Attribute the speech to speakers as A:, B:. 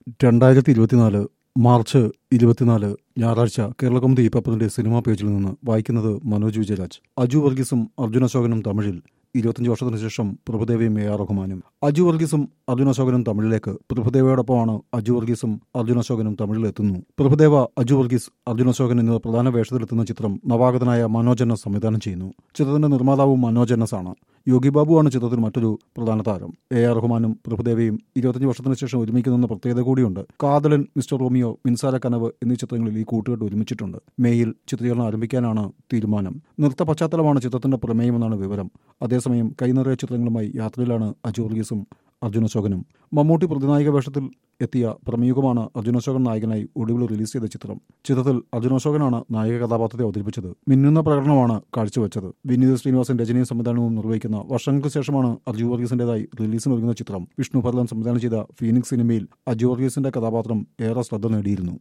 A: രണ്ടായിരത്തി ഇരുപത്തിനാല് മാർച്ച് ഇരുപത്തിനാല് ഞായറാഴ്ച കേരളകൗമുദി പേപ്പറിന്റെ സിനിമാ പേജിൽ നിന്ന് വായിക്കുന്നത് മനോജ് വിജയരാജ് അജു വർഗീസും അർജുൻ അശോകനും തമിഴിൽ ഇരുപത്തിയഞ്ച് വർഷത്തിന് ശേഷം പ്രഭുദേവയും എ ആർ റഹ്മാനും അജു വർഗീസും അർജുൻ അശോകനും തമിഴിലേക്ക് പ്രഭുദേവയോടൊപ്പമാണ് അജു വർഗീസും അർജുൻ അശോകനും തമിഴിലെത്തുന്നു പ്രഭുദേവ അജു വർഗീസ് അർജുൻ അശോകൻ എന്നിവർ പ്രധാന വേഷത്തിലെത്തുന്ന ചിത്രം നവാഗതനായ മനോജ് എൻ എസ് സംവിധാനം ചെയ്യുന്നു ചിത്രത്തിന്റെ നിർമ്മാതാവും മനോജ് എൻ എസ് ആണ് യോഗി ബാബുവാണ് ചിത്രത്തിൽ മറ്റൊരു പ്രധാന താരം എ ആർ റഹ്മാനും പ്രഭുദേവയും ഇരുപത്തിയഞ്ച് വർഷത്തിന് ശേഷം ഒരുമിക്കുന്ന പ്രത്യേകത കൂടിയുണ്ട് കാതലൻ മിസ്റ്റർ റോമിയോ മിൻസാര കനവ് എന്നീ ചിത്രങ്ങളിൽ ഈ കൂട്ടുകെട്ട് ഒരുമിച്ചിട്ടുണ്ട് മേയിൽ ചിത്രീകരണം ആരംഭിക്കാനാണ് തീരുമാനം നൃത്ത പശ്ചാത്തലമാണ് ചിത്രത്തിന്റെ പ്രമേയമെന്നാണ് വിവരം അതേസമയം കൈനിറയ ചിത്രങ്ങളുമായി യാത്രയിലാണ് അജു വർഗീസും അർജുൻ അശോകനും മമ്മൂട്ടി പ്രതിനായിക വേഷത്തിൽ എത്തിയ പ്രമേയുഗമാണ് അർജുൻ അശോകൻ നായകനായി ഒടുവിൽ റിലീസ് ചെയ്ത ചിത്രം ചിത്രത്തിൽ അർജുൻ അശോകനാണ് നായക കഥാപാത്രത്തെ അവതരിപ്പിച്ചത് മിന്നുന്ന പ്രകടനമാണ് കാഴ്ചവെച്ചത് വിനീത് ശ്രീനിവാസൻ രചനയും സംവിധാനവും നിർവഹിക്കുന്ന വർഷങ്ങൾക്ക് ശേഷമാണ് അർജു വർഗീസിന്റേതായി റിലീസിനൊരുങ്ങുന്ന ചിത്രം വിഷ്ണു ഭരതൻ സംവിധാനം ചെയ്ത ഫീനിക്സ് സിനിമയിൽ അജു വർഗീസിന്റെ കഥാപാത്രം ഏറെ ശ്രദ്ധ നേടിയിരുന്നു